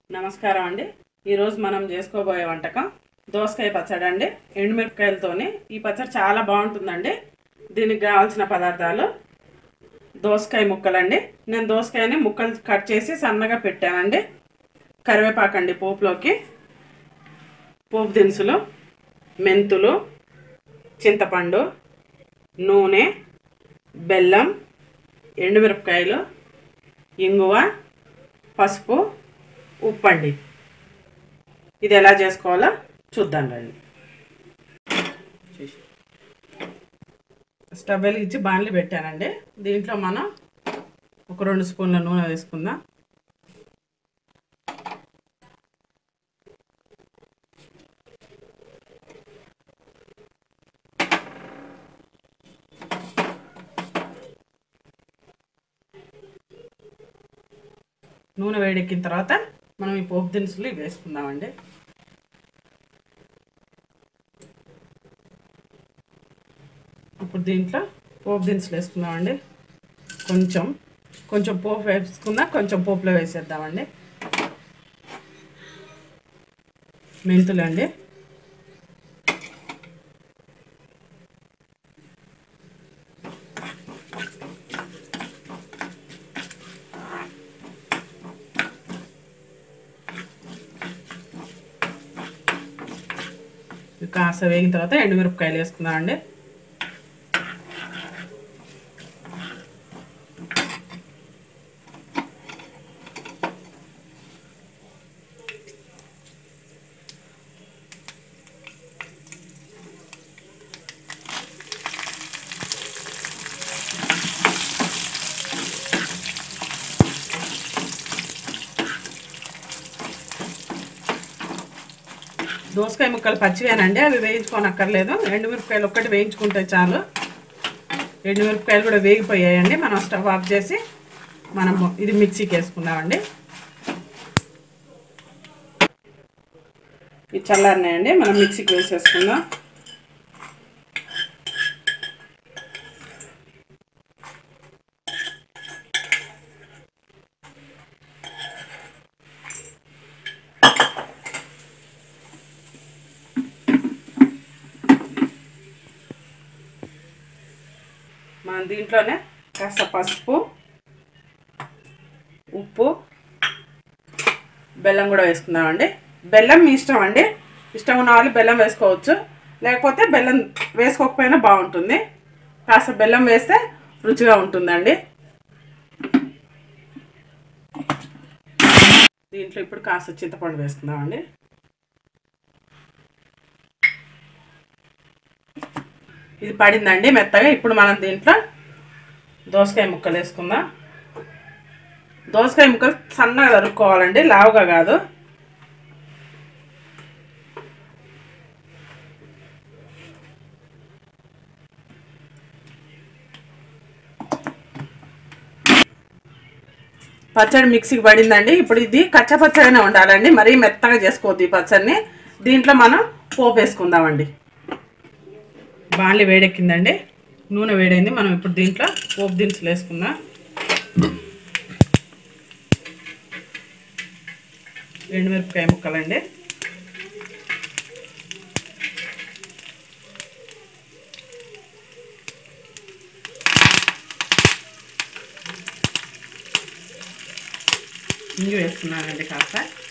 నమస్కారం అండి ఈరోజు మనం చేసుకోబోయే వంటకం దోసకాయ పచ్చడి అండి ఎండుమిరపకాయలతోని ఈ పచ్చడి చాలా బాగుంటుందండి దీనికి కావాల్సిన పదార్థాలు దోసకాయ ముక్కలండి నేను దోసకాయని ముక్కలు కట్ చేసి సన్నగా పెట్టానండి కరివేపాకండి పోపులోకి పోపు దినుసులు మెంతులు చింతపండు నూనె బెల్లం ఎండుమిరపకాయలు ఇంగువ పసుపు ఉప్పు అండి ఇది ఎలా చేసుకోవాలో చూద్దాం రండి స్టవ్ వెలిగించి బాణలి పెట్టానండి దీంట్లో మనం ఒక రెండు స్పూన్ల నూనె వేసుకుందాం నూనె వేడెక్కిన తర్వాత మనం ఈ పోపు దినుసులు ఇవి వేసుకుందామండి ఇప్పుడు దీంట్లో పోపు దినుసులు వేసుకుందామండి కొంచెం కొంచెం పోపు వేసుకున్నా కొంచెం పోపులో వేసేద్దామండి మెంతులు అండి ఇవి కాస్త వేగిన తర్వాత ఎండుమిరపకాయలు వేసుకుందామండి దోసకాయ ముక్కలు పచ్చివేనండి అవి వేయించుకోనక్కర్లేదు ఎండుమిరపకాయలు ఒక్కటి వేయించుకుంటే చాలు ఎండుమిరపకాయలు కూడా వేగిపోయాయండి మనం స్టవ్ ఆఫ్ చేసి మనం ఇది మిక్సీకి వేసుకుందామండి ఇది చల్లారినాయండి మనం మిక్సీకి వేసేసుకుందాం మనం దీంట్లోనే కాస్త పసుపు ఉప్పు బెల్లం కూడా వేసుకుందామండి బెల్లం మీ ఇష్టం అండి ఇష్టం ఉన్న వాళ్ళు బెల్లం వేసుకోవచ్చు లేకపోతే బెల్లం వేసుకోకపోయినా బాగుంటుంది కాస్త బెల్లం వేస్తే రుచిగా ఉంటుందండి దీంట్లో ఇప్పుడు కాస్త చింతపండు వేసుకుందామండి ఇది పడిందండి మెత్తగా ఇప్పుడు మనం దీంట్లో దోసకాయ ముక్కలు వేసుకుందాం దోసకాయ ముక్కలు సన్నగా తరుక్కోవాలండి లావుగా కాదు పచ్చడి మిక్సీకి పడిందండి ఇప్పుడు ఇది కచ్చ పచ్చడినే ఉండాలండి మరీ మెత్తగా చేసుకోవద్దు ఈ పచ్చడిని దీంట్లో మనం పోపు వేసుకుందామండి బాణలి వేడెక్కిందండి నూనె వేడైంది మనం ఇప్పుడు దీంట్లో పోపు దినుసులు వేసుకుందాం ఎండుమిరపకాయ ముక్కలండి ఇంగి వేసుకున్నానండి కాస్త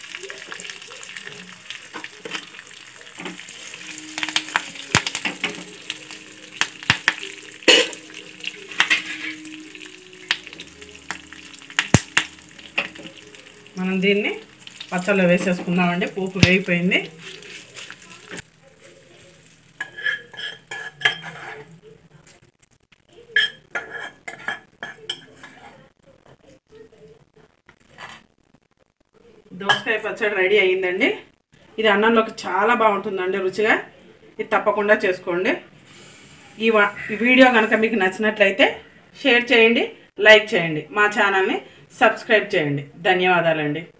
మనం దీన్ని పచ్చళ్ళు వేసేసుకుందామండి పోపు వేగిపోయింది దోసకాయ పచ్చడి రెడీ అయ్యిందండి ఇది అన్నంలోకి చాలా బాగుంటుందండి రుచిగా ఇది తప్పకుండా చేసుకోండి ఈ వా ఈ వీడియో కనుక మీకు నచ్చినట్లయితే షేర్ చేయండి లైక్ చేయండి మా ఛానల్ని సబ్స్క్రైబ్ చేయండి ధన్యవాదాలండి